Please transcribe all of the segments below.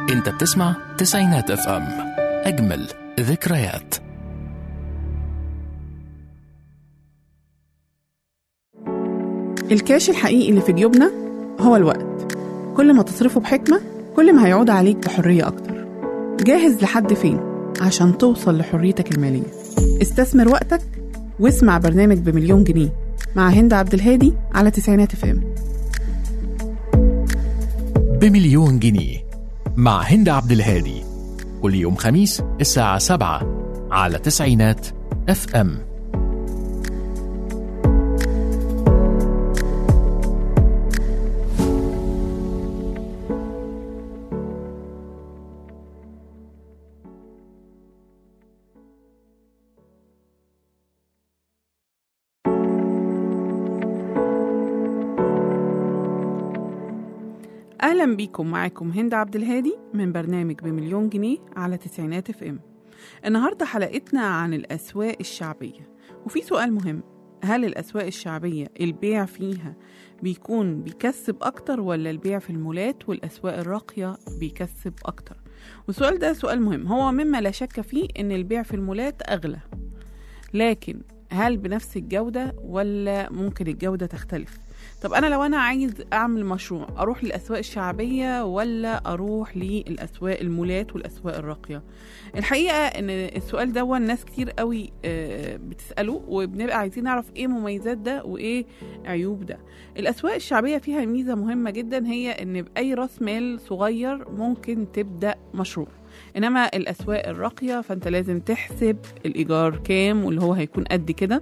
انت بتسمع تسعينات اف ام اجمل ذكريات الكاش الحقيقي اللي في جيوبنا هو الوقت كل ما تصرفه بحكمة كل ما هيعود عليك بحرية أكتر جاهز لحد فين عشان توصل لحريتك المالية استثمر وقتك واسمع برنامج بمليون جنيه مع هند عبد الهادي على تسعينات فام بمليون جنيه مع هند عبد الهادي كل يوم خميس الساعة 7 على تسعينات اف ام أهلا بيكم معاكم هند عبد الهادي من برنامج بمليون جنيه على تسعينات اف ام النهاردة حلقتنا عن الأسواق الشعبية وفي سؤال مهم هل الأسواق الشعبية البيع فيها بيكون بيكسب أكتر ولا البيع في المولات والأسواق الراقية بيكسب أكتر والسؤال ده سؤال مهم هو مما لا شك فيه إن البيع في المولات أغلى لكن هل بنفس الجودة ولا ممكن الجودة تختلف طب انا لو انا عايز اعمل مشروع اروح للاسواق الشعبيه ولا اروح للاسواق المولات والاسواق الراقيه الحقيقه ان السؤال ده ناس كتير قوي آه، بتساله وبنبقى عايزين نعرف ايه مميزات ده وايه عيوب ده الاسواق الشعبيه فيها ميزه مهمه جدا هي ان باي راس مال صغير ممكن تبدا مشروع انما الاسواق الراقيه فانت لازم تحسب الايجار كام واللي هو هيكون قد كده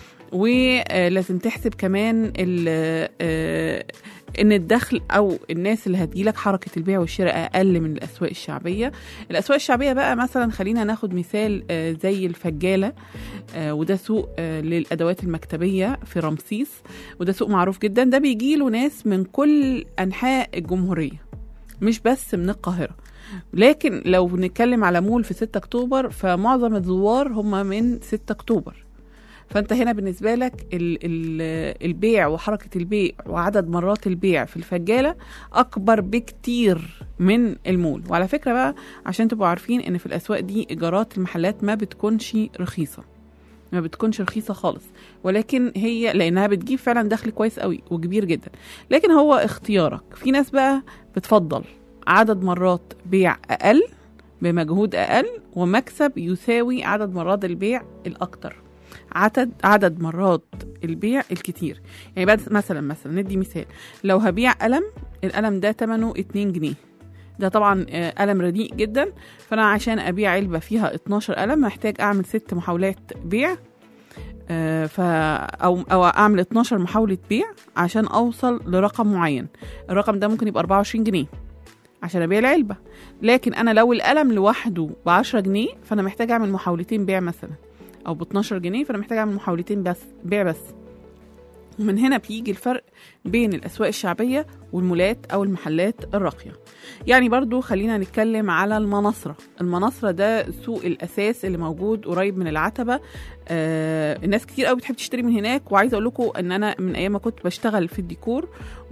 ولازم تحسب كمان ال- آه، ان الدخل او الناس اللي هتجيلك حركه البيع والشراء اقل من الاسواق الشعبيه الاسواق الشعبيه بقى مثلا خلينا ناخد مثال آه، زي الفجاله آه، وده سوق آه، للادوات المكتبيه في رمسيس وده سوق معروف جدا ده بيجيله ناس من كل انحاء الجمهوريه مش بس من القاهره لكن لو بنتكلم على مول في 6 اكتوبر فمعظم الزوار هم من 6 اكتوبر فانت هنا بالنسبه لك ال ال البيع وحركه البيع وعدد مرات البيع في الفجاله اكبر بكتير من المول وعلى فكره بقى عشان تبقوا عارفين ان في الاسواق دي ايجارات المحلات ما بتكونش رخيصه ما بتكونش رخيصه خالص ولكن هي لانها بتجيب فعلا دخل كويس قوي وكبير جدا لكن هو اختيارك في ناس بقى بتفضل عدد مرات بيع اقل بمجهود اقل ومكسب يساوي عدد مرات البيع الاكتر عدد عدد مرات البيع الكتير يعني بعد مثلا مثلا ندي مثال لو هبيع قلم القلم ده ثمنه 2 جنيه ده طبعا آه، قلم رديء جدا فانا عشان ابيع علبه فيها 12 قلم محتاج اعمل ست محاولات بيع آه، ف او او اعمل 12 محاوله بيع عشان اوصل لرقم معين الرقم ده ممكن يبقى 24 جنيه عشان ابيع العلبه لكن انا لو القلم لوحده ب 10 جنيه فانا محتاج اعمل محاولتين بيع مثلا او ب 12 جنيه فانا محتاج اعمل محاولتين بس بيع بس ومن هنا بيجي الفرق بين الاسواق الشعبيه والمولات او المحلات الراقيه يعني برضو خلينا نتكلم على المناصره المناصره ده سوق الاساس اللي موجود قريب من العتبه آه الناس كتير قوي بتحب تشتري من هناك وعايزه اقول لكم ان انا من ايام ما كنت بشتغل في الديكور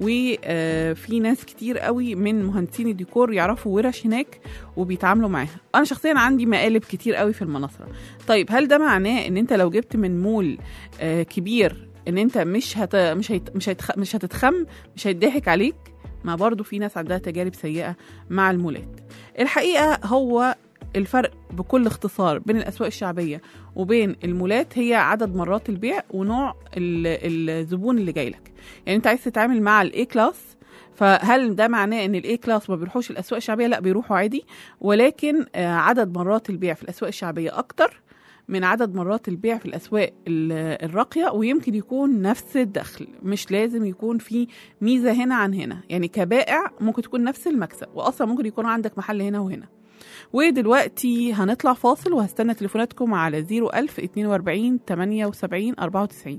وفي ناس كتير قوي من مهندسين الديكور يعرفوا ورش هناك وبيتعاملوا معاها انا شخصيا عندي مقالب كتير قوي في المناصره طيب هل ده معناه ان انت لو جبت من مول آه كبير ان انت مش هت... مش هيت... مش هيتخ... مش هتتخم مش هيضحك عليك ما برضو في ناس عندها تجارب سيئه مع المولات الحقيقه هو الفرق بكل اختصار بين الاسواق الشعبيه وبين المولات هي عدد مرات البيع ونوع ال- الزبون اللي جاي لك يعني انت عايز تتعامل مع الاي كلاس فهل ده معناه ان الاي كلاس ما بيروحوش الاسواق الشعبيه لا بيروحوا عادي ولكن آه، عدد مرات البيع في الاسواق الشعبيه اكتر من عدد مرات البيع في الاسواق ال- الراقيه ويمكن يكون نفس الدخل مش لازم يكون في ميزه هنا عن هنا يعني كبائع ممكن تكون نفس المكسب واصلا ممكن يكون عندك محل هنا وهنا ودلوقتي هنطلع فاصل وهستنى تليفوناتكم على 01000 42 78 94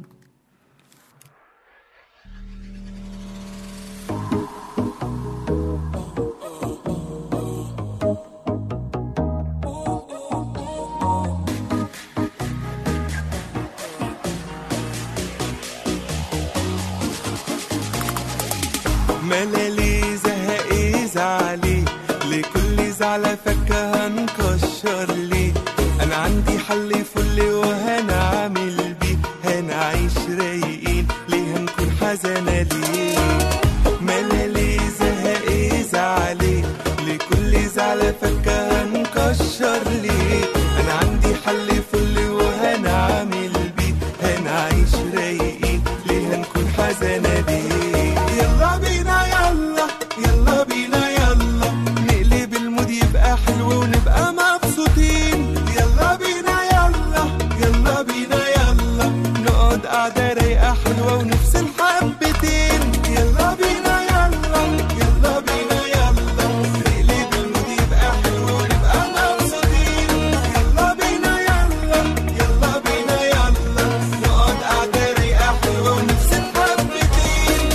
ملالي زهقي زعلي لكل زعلة فكة هنكشر ليه انا عندي حل فل وهنعمل بيه هنعيش رايقين ليه هنكون حزانة ليه ملالي زهق زعلي لكل زعلة فكة هنكشر ليه انا عندي حل فل وهنعمل بيه هنعيش رايقين ليه هنكون حزانة ليه يلا بينا يلا يلا بينا يلا نقلب المود يبقى حلو ونبقى مبسوطين يلا بينا يلا يلا بينا يلا نقعد قعدة رايقة حلوة ونفصل حبتين يلا بينا يلا يلا بينا يلا نقلب المود يبقى حلو ونبقى مبسوطين يلا بينا يلا يلا بينا يلا نقعد قعدة رايقة حلوة ونفصل حبتين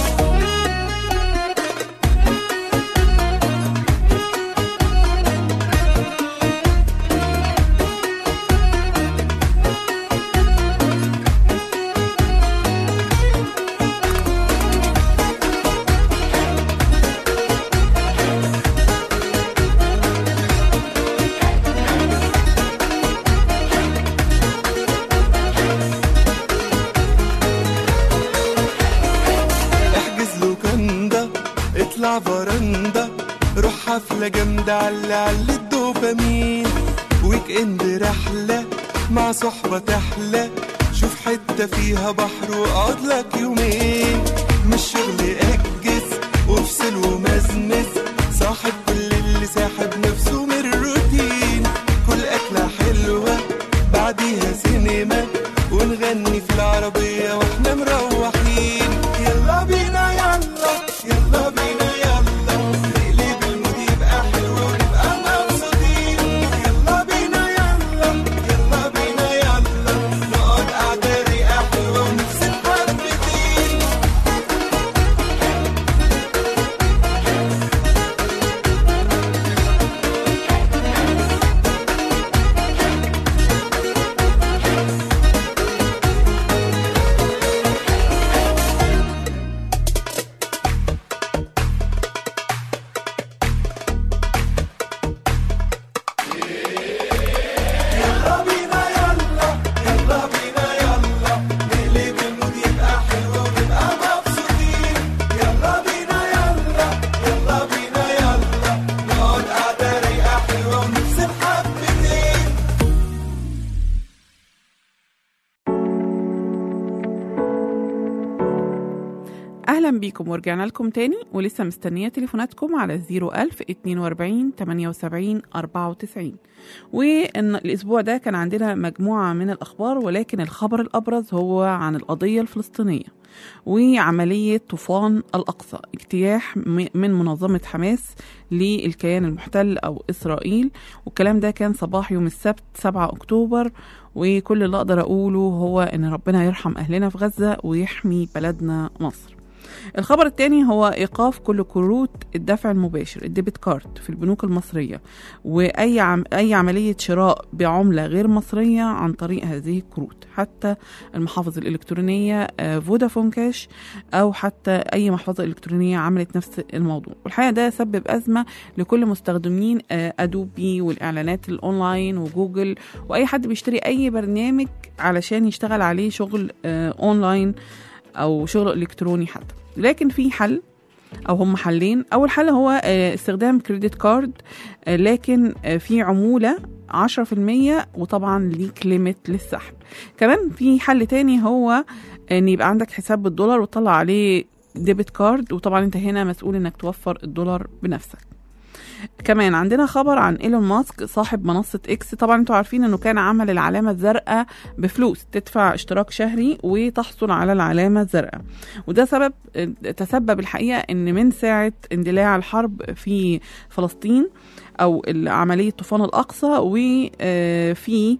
احجز له كندا اطلع فرندا روح حفلة جامدة على على الدوبامين ويك اند رحلة مع صحبة تحلى شوف حتة فيها بحر واقعد لك يومين مش شغل اجز وافصل ومزمز صاحب كل اللي ساحب نفسه من الروتين كل أكلة حلوة بعديها سينما ونغني في العربية واحنا مروحين يلا بينا يلا يلا بينا يلا نقلب المود يبقى حلو ونبقى مبسوطين يلا بينا يلا يلا بينا يلا نقعد قعدة رايقة حلوة ونفصل حبتين يلا بينا يلا يلا بينا يلا نقلب المود يبقى حلو ونبقى مبسوطين يلا بينا يلا يلا بينا يلا نقعد قعدة رايقة حلوة ونفصل حبتين أهلا بيكم ورجعنا لكم تاني ولسه مستنية تليفوناتكم على 01000 42 78 94 والأسبوع ده كان عندنا مجموعة من الأخبار ولكن الخبر الأبرز هو عن القضية الفلسطينية وعملية طوفان الأقصى اجتياح م- من منظمة حماس للكيان المحتل أو إسرائيل والكلام ده كان صباح يوم السبت 7 أكتوبر وكل اللي أقدر أقوله هو إن ربنا يرحم أهلنا في غزة ويحمي بلدنا مصر الخبر الثاني هو ايقاف كل كروت الدفع المباشر الديبت كارد في البنوك المصريه واي عم اي عمليه شراء بعمله غير مصريه عن طريق هذه الكروت حتى المحافظ الالكترونيه آه، فودافون كاش او حتى اي محفظه الكترونيه عملت نفس الموضوع والحقيقه ده سبب ازمه لكل مستخدمين آه، ادوبي والاعلانات الاونلاين وجوجل واي حد بيشتري اي برنامج علشان يشتغل عليه شغل آه، اونلاين او شغل الكتروني حتى لكن في حل او هم حلين اول حل هو آه، استخدام كريدت كارد آه، لكن آه، في عموله 10% وطبعا ليك ليميت للسحب كمان في حل تاني هو ان يبقى عندك حساب بالدولار وتطلع عليه ديبت كارد وطبعا انت هنا مسؤول انك توفر الدولار بنفسك كمان عندنا خبر عن ايلون ماسك صاحب منصة اكس طبعا انتوا عارفين انه كان عمل العلامة الزرقاء بفلوس تدفع اشتراك شهري وتحصل على العلامة الزرقاء وده سبب تسبب الحقيقة ان من ساعة اندلاع الحرب في فلسطين او عملية طوفان الاقصى وفي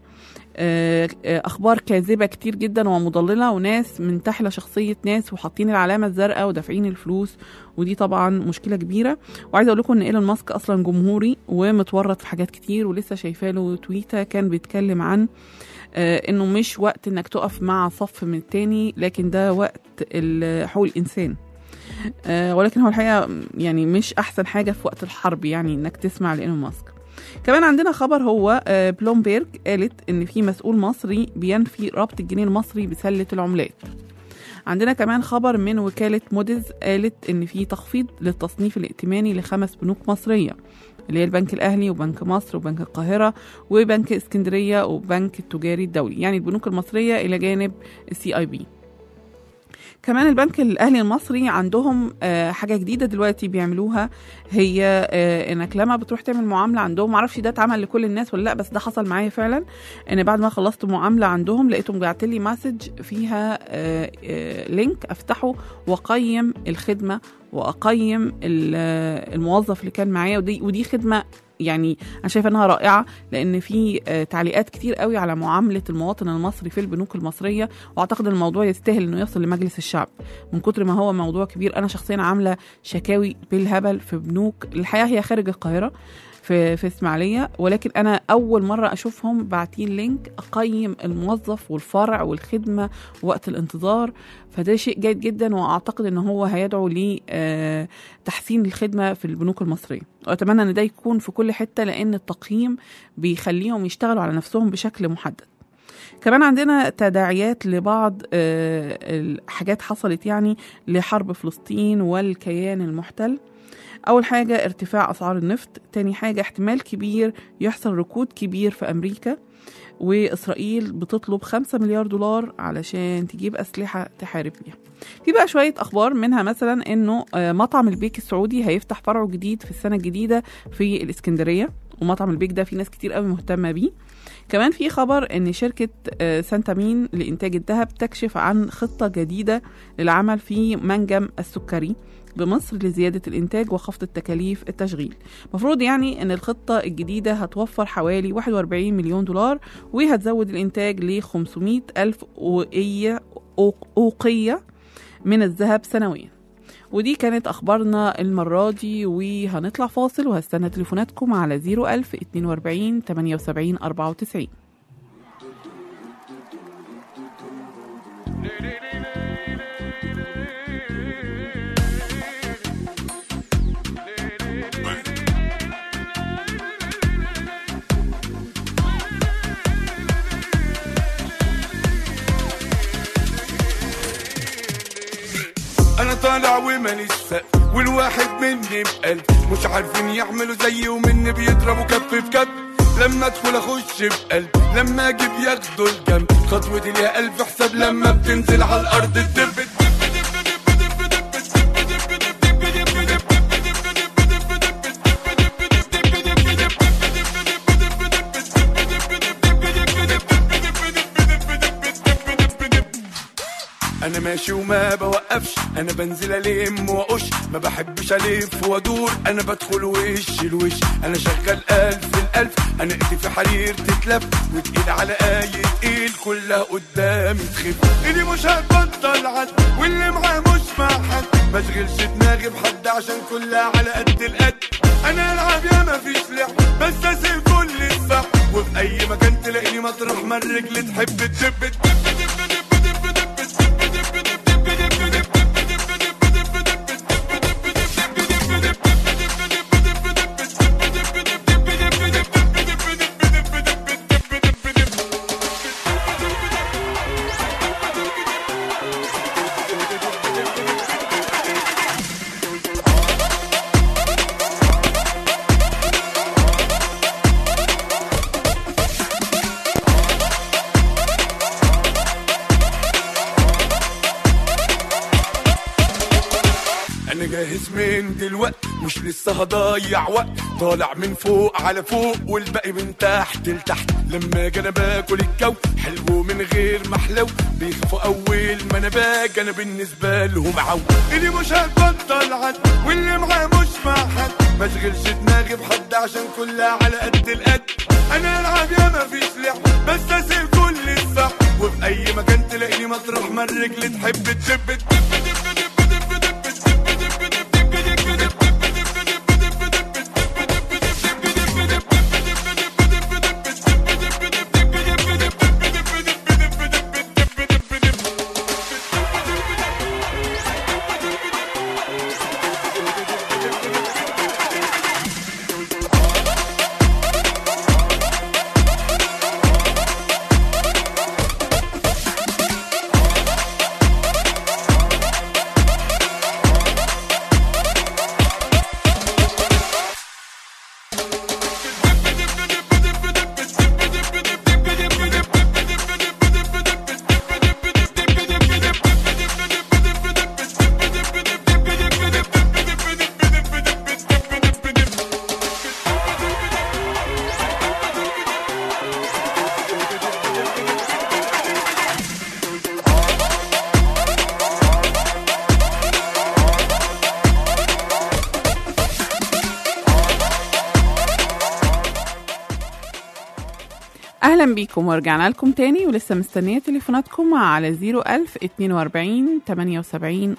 اخبار كاذبه كتير جدا ومضلله وناس منتحله شخصيه ناس وحاطين العلامه الزرقاء ودافعين الفلوس ودي طبعا مشكله كبيره وعايزه اقول لكم ان ايلون ماسك اصلا جمهوري ومتورط في حاجات كتير ولسه شايفه له تويته كان بيتكلم عن آه انه مش وقت انك تقف مع صف من التاني لكن ده وقت ال- حقوق الانسان آه، ولكن هو الحقيقه يعني مش احسن حاجه في وقت الحرب يعني انك تسمع لايلون ماسك كمان عندنا خبر هو آه، بلومبيرج قالت ان في مسؤول مصري بينفي ربط الجنيه المصري بسله العملات عندنا كمان خبر من وكالة موديز قالت إن في تخفيض للتصنيف الائتماني لخمس بنوك مصرية اللي هي البنك الأهلي وبنك مصر وبنك القاهرة وبنك اسكندرية وبنك التجاري الدولي يعني البنوك المصرية إلى جانب السي اي بي كمان البنك الاهلي المصري عندهم آه، حاجه جديده دلوقتي بيعملوها هي آه، انك لما بتروح تعمل معامله عندهم معرفش ده اتعمل لكل الناس ولا لا بس ده حصل معايا فعلا ان بعد ما خلصت معامله عندهم لقيتهم بعت لي مسج فيها آه، آه، لينك افتحه واقيم الخدمه واقيم ال- آه، الموظف اللي كان معايا ودي ودي خدمه يعني انا شايفه انها رائعه لان في آه، تعليقات كتير قوي على معامله المواطن المصري في البنوك المصريه واعتقد ان الموضوع يستاهل انه يصل لمجلس الشعب من كتر ما هو موضوع كبير انا شخصيا عامله شكاوي بالهبل في بنوك الحقيقه هي خارج القاهره في في اسماعيليه ولكن انا اول مره اشوفهم باعتين لينك اقيم الموظف والفرع والخدمه وقت الانتظار فده شيء جيد جدا واعتقد ان هو هيدعو لتحسين الخدمه في البنوك المصريه واتمنى ان ده يكون في كل حته لان التقييم بيخليهم يشتغلوا على نفسهم بشكل محدد كمان عندنا تداعيات لبعض آه، الحاجات حصلت يعني لحرب فلسطين والكيان المحتل أول حاجة ارتفاع أسعار النفط تاني حاجة احتمال كبير يحصل ركود كبير في أمريكا وإسرائيل بتطلب 5 مليار دولار علشان تجيب أسلحة تحارب بيها في بقى شوية أخبار منها مثلا إنه آه، مطعم البيك السعودي هيفتح فرعه جديد في السنة الجديدة في الإسكندرية ومطعم البيك ده في ناس كتير قوي مهتمة بيه كمان في خبر ان شركة آه، سانتامين لإنتاج الذهب تكشف عن خطة جديدة للعمل في منجم السكري بمصر لزيادة الإنتاج وخفض التكاليف التشغيل مفروض يعني أن الخطة الجديدة هتوفر حوالي 41 مليون دولار وهتزود الإنتاج ل 500 ألف أوقية أوق- أوقية من الذهب سنويا ودي كانت أخبارنا المرة دي وهنطلع فاصل وهستنى تليفوناتكم على 01000 42 78 94 انا طالع وماليش سقف والواحد مني بقلب مش عارفين يعملوا زيي ومني بيضربوا كف في كف لما ادخل اخش بقلب لما اجي بياخدوا الجنب خطوتي ليها الف حساب لما بتنزل على الارض الدب انا ماشي وما بوقفش انا بنزل الم واقش ما بحبش الف وادور انا بدخل وش الوش انا شغال الف الالف انا ايدي في حرير تتلف وتقيل على اي تقيل كلها قدامي تخف ايدي مش هتبطل عد واللي معاه مش مع حد ما اشغلش دماغي بحد عشان كلها على قد القد انا العب يا ما فيش لعب بس اسيب كل الصح وفي اي مكان تلاقيني مطرح ما الرجل تحب تدب انا جاهز من دلوقت مش لسه هضيع وقت طالع من فوق على فوق والباقي من تحت لتحت لما اجي انا باكل الجو حلو من غير محلو بيخافوا اول ما انا باجي انا بالنسبه لهم عو اللي مش هتبطل عد واللي معاه مش مع حد ما اشغلش دماغي بحد عشان كلها على قد القد انا العب يا ما فيش لعب بس اسيب كل الصح وفي اي مكان تلاقيني مطرح ما الرجل تحب تدب أهلا بيكم ورجعنا لكم تاني ولسه مستنية تليفوناتكم على 01000 42 78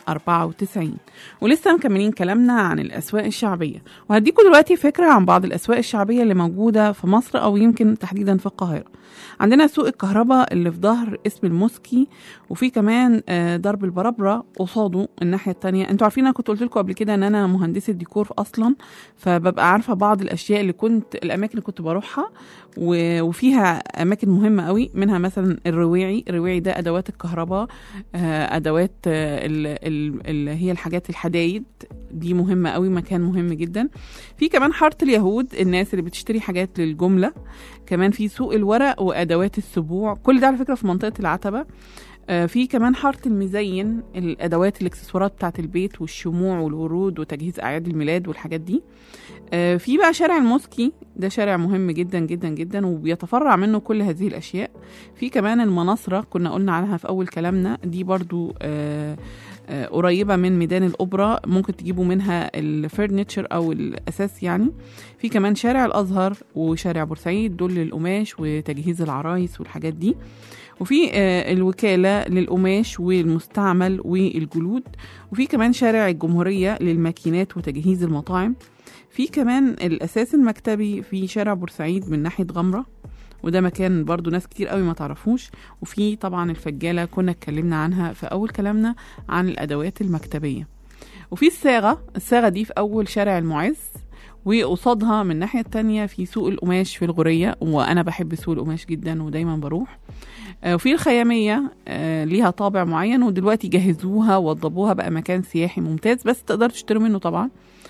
94 ولسه مكملين كلامنا عن الأسواق الشعبية وهديكم دلوقتي فكرة عن بعض الأسواق الشعبية اللي موجودة في مصر أو يمكن تحديدا في القاهرة عندنا سوق الكهرباء اللي في ظهر اسم الموسكي وفي كمان آه، درب البربرة قصاده الناحية التانية انتوا عارفين انا كنت قلت لكم قبل كده ان انا مهندسة ديكور اصلا فببقى عارفة بعض الاشياء اللي كنت الاماكن اللي كنت بروحها و- وفيها اماكن مهمة قوي منها مثلا الرواعي الرواعي ده ادوات الكهرباء آه، ادوات آه، ال- ال- اللي هي الحاجات الحدايد دي مهمة قوي مكان مهم جدا في كمان حارة اليهود الناس اللي بتشتري حاجات للجملة كمان في سوق الورق وادوات السبوع كل ده على فكره في منطقه العتبه آه، في كمان حاره المزين الادوات الاكسسوارات بتاعه البيت والشموع والورود وتجهيز اعياد الميلاد والحاجات دي آه، في بقى شارع الموسكي ده شارع مهم جدا جدا جدا وبيتفرع منه كل هذه الاشياء في كمان المناصره كنا قلنا عنها في اول كلامنا دي برضو آه، آه، قريبة من ميدان الأوبرا ممكن تجيبوا منها الفرنتشر أو الأساس يعني في كمان شارع الأزهر وشارع بورسعيد دول للقماش وتجهيز العرايس والحاجات دي وفي آه، الوكالة للقماش والمستعمل والجلود وفي كمان شارع الجمهورية للماكينات وتجهيز المطاعم في كمان الأساس المكتبي في شارع بورسعيد من ناحية غمرة وده مكان برضو ناس كتير قوي ما تعرفوش وفي طبعا الفجالة كنا اتكلمنا عنها في أول كلامنا عن الأدوات المكتبية وفي الصاغة الصاغة دي في أول شارع المعز وقصادها من الناحية التانية في سوق القماش في الغورية وأنا بحب سوق القماش جدا ودايما بروح آه، وفي الخيامية آه، ليها طابع معين ودلوقتي جهزوها ووضبوها بقى مكان سياحي ممتاز بس تقدروا تشتروا منه طبعا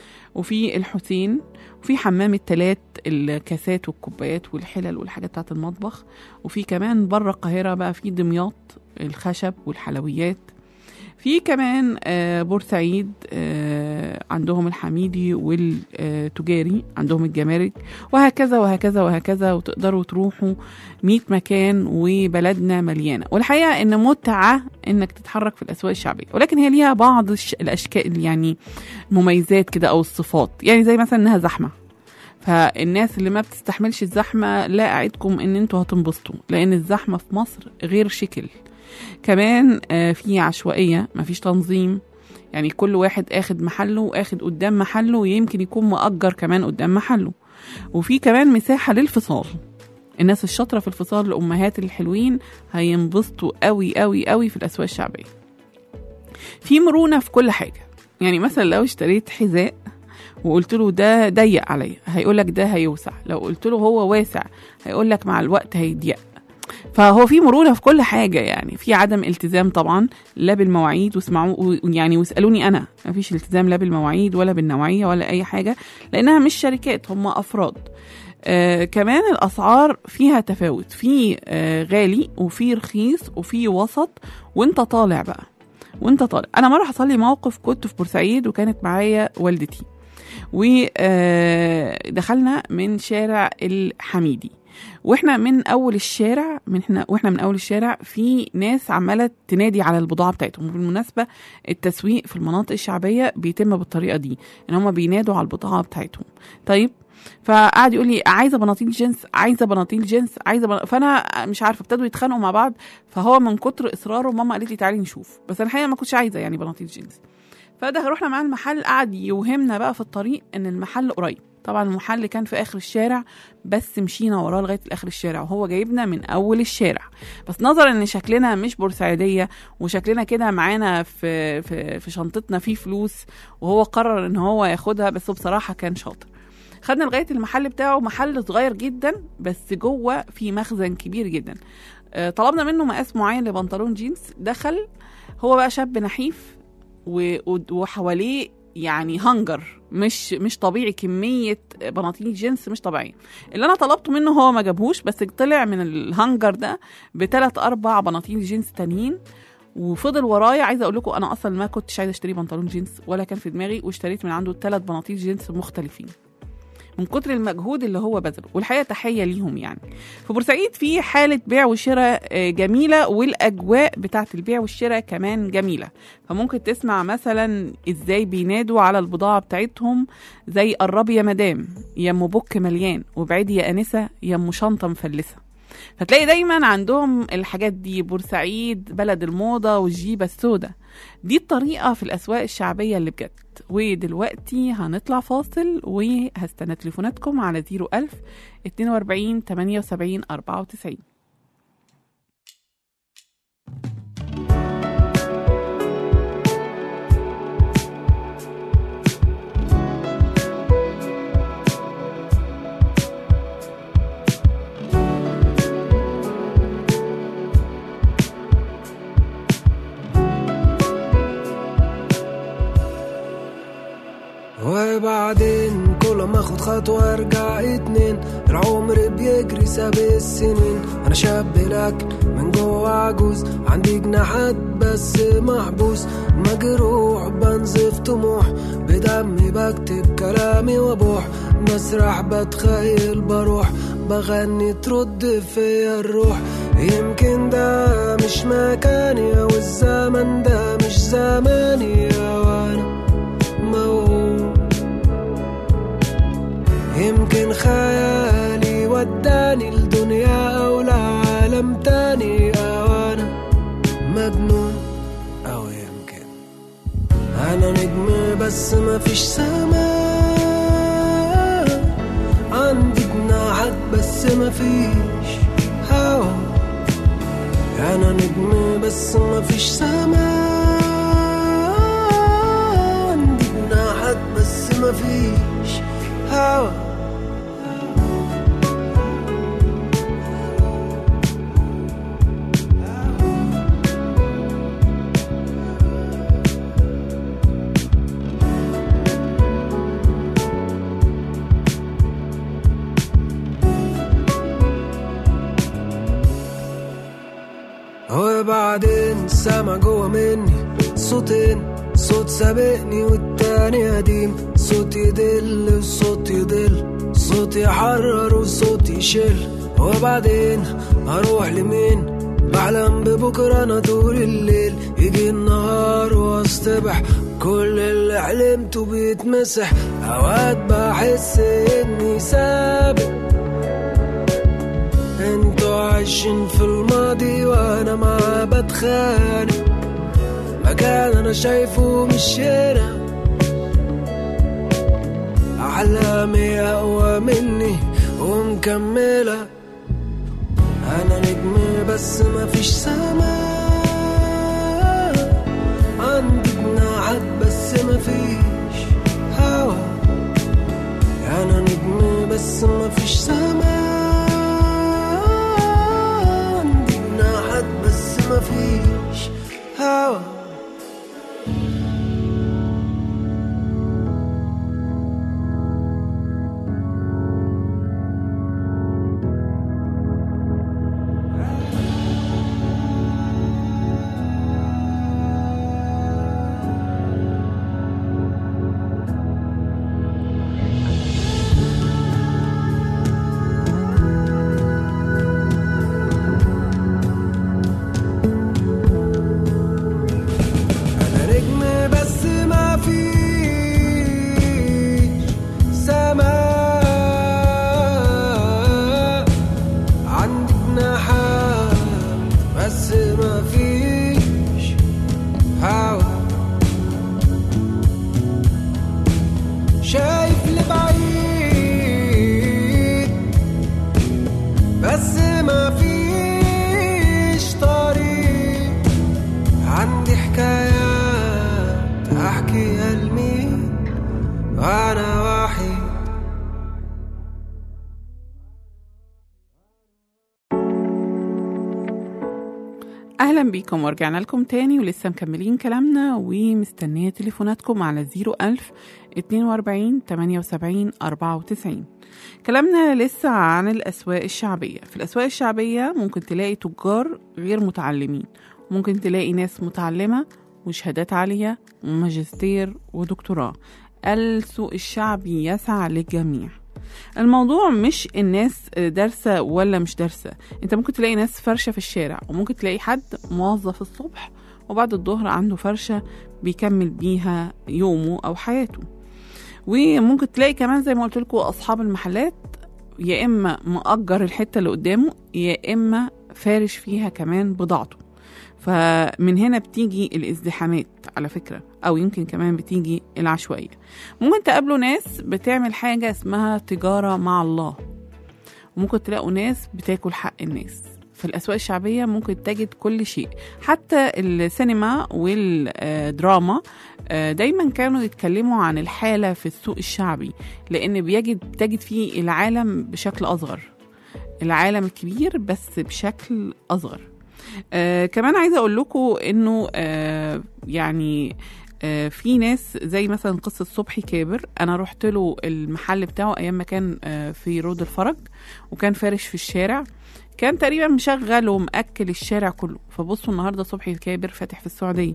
وفي الحسين وفي حمام التلات الكاسات والكوبايات والحلل والحاجات بتاعت المطبخ وفي كمان بره القاهرة بقى في دمياط الخشب والحلويات في كمان آه، بورسعيد آه، عندهم الحميدي والتجاري عندهم الجمارك وهكذا وهكذا وهكذا وتقدروا تروحوا 100 مكان وبلدنا مليانه والحقيقه ان متعه انك تتحرك في الاسواق الشعبيه ولكن هي ليها بعض الش- الاشكال يعني مميزات كده او الصفات يعني زي مثلا انها زحمه فالناس اللي ما بتستحملش الزحمه لا اعدكم ان انتوا هتنبسطوا لان الزحمه في مصر غير شكل كمان آه، في عشوائيه مفيش تنظيم يعني كل واحد اخد محله واخد قدام محله ويمكن يكون مؤجر كمان قدام محله وفي كمان مساحه للفصال الناس الشاطره في الفصال الامهات الحلوين هينبسطوا قوي قوي قوي في الاسواق الشعبيه في مرونه في كل حاجه يعني مثلا لو اشتريت حذاء وقلت له ده ضيق عليا هيقول لك ده هيوسع لو قلت له هو واسع هيقول لك مع الوقت هيضيق فهو في مرونه في كل حاجه يعني في عدم التزام طبعا لا بالمواعيد واسمعوا يعني واسالوني انا ما فيش التزام لا بالمواعيد ولا بالنوعيه ولا اي حاجه لانها مش شركات هم افراد آه كمان الاسعار فيها تفاوت في آه غالي وفي رخيص وفي وسط وانت طالع بقى وانت طالع انا مره حصل لي موقف كنت في بورسعيد وكانت معايا والدتي ودخلنا من شارع الحميدي واحنا من اول الشارع من احنا واحنا من اول الشارع في ناس عماله تنادي على البضاعه بتاعتهم وبالمناسبه التسويق في المناطق الشعبيه بيتم بالطريقه دي ان هم بينادوا على البضاعه بتاعتهم طيب فقعد يقول لي عايزه بناطيل جينز عايزه بناطيل جينز عايزه بنا... فانا مش عارفه ابتدوا يتخانقوا مع بعض فهو من كتر اصراره ماما قالت لي تعالي نشوف بس انا الحقيقه ما كنتش عايزه يعني بناطيل جينز فده رحنا معاه المحل قعد يوهمنا بقى في الطريق ان المحل قريب طبعا المحل كان في اخر الشارع بس مشينا وراه لغايه اخر الشارع وهو جايبنا من اول الشارع بس نظرا ان شكلنا مش بورسعيديه وشكلنا كده معانا في في في شنطتنا فيه فلوس وهو قرر ان هو ياخدها بس هو بصراحه كان شاطر خدنا لغايه المحل بتاعه محل صغير جدا بس جوه في مخزن كبير جدا آه، طلبنا منه مقاس معين لبنطلون جينز دخل هو بقى شاب نحيف و- و- وحواليه يعني هنجر مش مش طبيعي كميه بناطيل جينز مش طبيعيه اللي انا طلبته منه هو ما جابهوش بس طلع من الهنجر ده بثلاث اربع بناطيل جينز تانيين وفضل ورايا عايزه اقول لكم انا اصلا ما كنتش عايزه اشتري بنطلون جينز ولا كان في دماغي واشتريت من عنده ثلاث بناطيل جينز مختلفين من كتر المجهود اللي هو بذله والحقيقه تحيه ليهم يعني في بورسعيد في حاله بيع وشراء آه، جميله والاجواء بتاعه البيع والشراء كمان جميله فممكن تسمع مثلا ازاي بينادوا على البضاعه بتاعتهم زي قربي يا مدام يا ام بوك مليان وابعدي يا انسه يا ام شنطه مفلسه فتلاقي دايما عندهم الحاجات دي بورسعيد بلد الموضة والجيبة السوداء دي الطريقة في الأسواق الشعبية اللي بجد ودلوقتي هنطلع فاصل وهستنى تليفوناتكم على 01000 42 78 94 وبعدين كل ما اخد خطوة ارجع اتنين العمر بيجري ساب السنين انا شاب لكن من جوه عجوز عندي جناحات بس محبوس مجروح بنزف طموح بدمي بكتب كلامي وابوح بسرح بتخيل بروح بغني ترد فيا الروح يمكن ده مش مكاني او الزمن ده مش زماني وانا موهوم يمكن خيالي وداني لدنيا أو لعالم تاني أو أنا مجنون أو يمكن أنا نجم بس مفيش سماء عندي جناحات بس مفيش هوا أنا نجم بس مفيش سماء عندي جناحات بس مفيش هوا وبعدين سما جوا مني صوتين صوت سابقني والتاني قديم صوت يدل وصوت يضل صوت يحرر وصوت يشل وبعدين اروح لمين بحلم ببكرة انا طول الليل يجي النهار واصطبح كل اللي حلمته بيتمسح اوقات بحس اني سابق انتوا عايشين في الماضي وانا معاه بتخانق مكان انا شايفه مش هنا احلامي اقوى مني ومكمله انا نجم بس مفيش سماء عندي جناحات بس مفيش هوا انا نجم بس مفيش سماء عندي جناحات بس مفيش هوا انا نجم بس ما فيش سماء عندي جناحات بس ما فيش هوا شايف لبعيد بس ما فيش طريق عندي حكايات احكيها لمين وانا وحيد اهلا بيكم ورجعنا لكم تاني ولسه مكملين كلامنا ومستنيه تليفوناتكم على 01000 42 78 94 كلامنا لسه عن الاسواق الشعبيه في الاسواق الشعبيه ممكن تلاقي تجار غير متعلمين ممكن تلاقي ناس متعلمه وشهادات عاليه وماجستير ودكتوراه السوق الشعبي يسعى للجميع الموضوع مش الناس دارسة ولا مش دارسة انت ممكن تلاقي ناس فرشة في الشارع وممكن تلاقي حد موظف الصبح وبعد الظهر عنده فرشة بيكمل بيها يومه أو حياته وممكن تلاقي كمان زي ما قلت لكم أصحاب المحلات يا اما مأجر الحته اللي قدامه يا اما فارش فيها كمان بضاعته فمن هنا بتيجي الازدحامات على فكره او يمكن كمان بتيجي العشوائيه ممكن تقابلوا ناس بتعمل حاجه اسمها تجاره مع الله وممكن تلاقوا ناس بتاكل حق الناس في الأسواق الشعبية ممكن تجد كل شيء حتى السينما والدراما آه، دايما كانوا يتكلموا عن الحالة في السوق الشعبي لأن بيجد تجد فيه العالم بشكل أصغر العالم الكبير بس بشكل أصغر آه كمان عايزة أقول لكم إنه آه يعني آه في ناس زي مثلا قصة صبحي كابر أنا رحت له المحل بتاعه أيام ما كان آه في رود الفرج وكان فارش في الشارع كان تقريبا مشغل ومأكل الشارع كله فبصوا النهارده صبحي الكابر فاتح في السعودية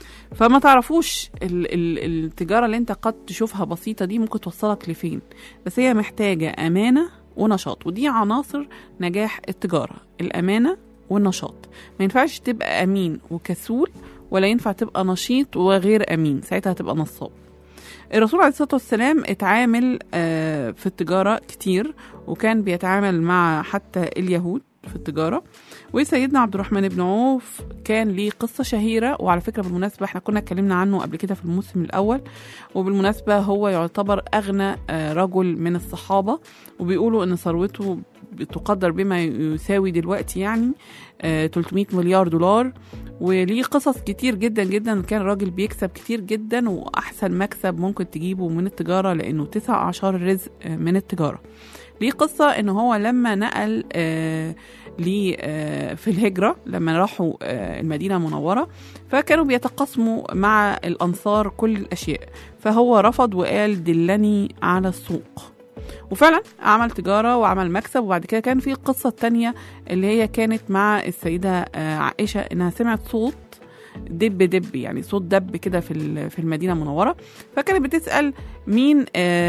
فما تعرفوش ال- ال- التجارة اللي انت قد تشوفها بسيطة دي ممكن توصلك لفين بس هي محتاجة أمانة ونشاط ودي عناصر نجاح التجارة الأمانة والنشاط ما ينفعش تبقى أمين وكسول ولا ينفع تبقى نشيط وغير أمين ساعتها هتبقى نصاب الرسول عليه الصلاة والسلام اتعامل آه، في التجارة كتير وكان بيتعامل مع حتى اليهود في التجارة وسيدنا عبد الرحمن بن عوف كان ليه قصة شهيرة وعلى فكرة بالمناسبة احنا كنا اتكلمنا عنه قبل كده في الموسم الأول وبالمناسبة هو يعتبر أغنى آه، رجل من الصحابة وبيقولوا إن ثروته بتقدر بما يساوي دلوقتي يعني آه، 300 مليار دولار وليه قصص كتير جدا جدا كان راجل بيكسب كتير جدا وأحسن مكسب ممكن تجيبه من التجارة لأنه تسع أعشار الرزق آه، من التجارة ليه قصة إن هو لما نقل آه ليه آه في الهجرة لما راحوا آه المدينة المنورة فكانوا بيتقاسموا مع الأنصار كل الأشياء فهو رفض وقال دلني على السوق وفعلا عمل تجارة وعمل مكسب وبعد كده كان في قصة تانية اللي هي كانت مع السيدة آه عائشة إنها سمعت صوت دب دب يعني صوت دب كده في ال- في المدينة المنورة فكانت بتسأل مين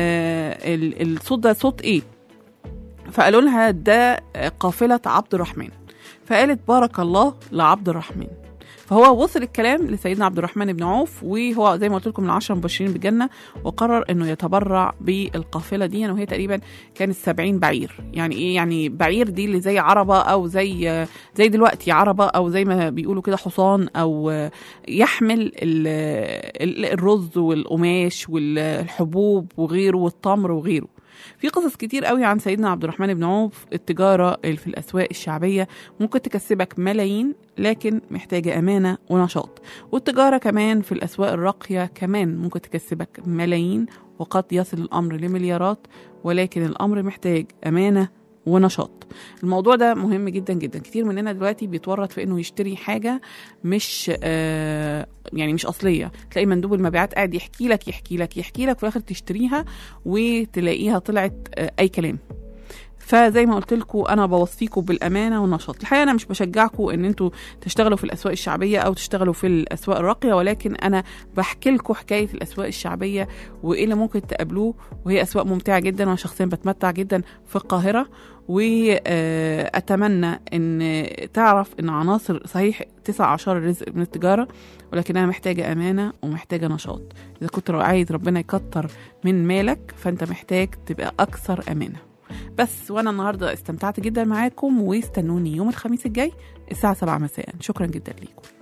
آه ال- الصوت ده صوت إيه فقالوا لها ده قافلة عبد الرحمن فقالت بارك الله لعبد الرحمن فهو وصل الكلام لسيدنا عبد الرحمن بن عوف وهو زي ما قلت لكم من العشرة المبشرين بالجنة وقرر انه يتبرع بالقافلة دي يعني وهي تقريبا كانت 70 بعير يعني ايه يعني بعير دي اللي زي عربة او زي زي دلوقتي عربة او زي ما بيقولوا كده حصان او يحمل ال- ال- الرز والقماش والحبوب وغيره والتمر وغيره في قصص كتير قوي عن سيدنا عبد الرحمن بن عوف التجارة اللي في الأسواق الشعبية ممكن تكسبك ملايين لكن محتاجة أمانة ونشاط والتجارة كمان في الأسواق الراقية كمان ممكن تكسبك ملايين وقد يصل الأمر لمليارات ولكن الأمر محتاج أمانة ونشاط الموضوع ده مهم جدا جدا كتير مننا دلوقتي بيتورط في انه يشتري حاجه مش آه يعني مش اصليه تلاقي مندوب المبيعات قاعد يحكي لك يحكي لك يحكي لك وفي الاخر تشتريها وتلاقيها طلعت آه اي كلام فزي ما قلت لكم انا بوصيكم بالامانه والنشاط الحقيقه انا مش بشجعكم ان انتوا تشتغلوا في الاسواق الشعبيه او تشتغلوا في الاسواق الراقيه ولكن انا بحكي لكم حكايه الاسواق الشعبيه وايه اللي ممكن تقابلوه وهي اسواق ممتعه جدا وانا شخصيا بتمتع جدا في القاهره واتمنى ان تعرف ان عناصر صحيح تسع اعشار الرزق من التجاره ولكنها محتاجه امانه ومحتاجه نشاط اذا كنت عايز ربنا يكتر من مالك فانت محتاج تبقى اكثر امانه بس وانا النهارده استمتعت جدا معاكم واستنوني يوم الخميس الجاي الساعه 7 مساء شكرا جدا ليكم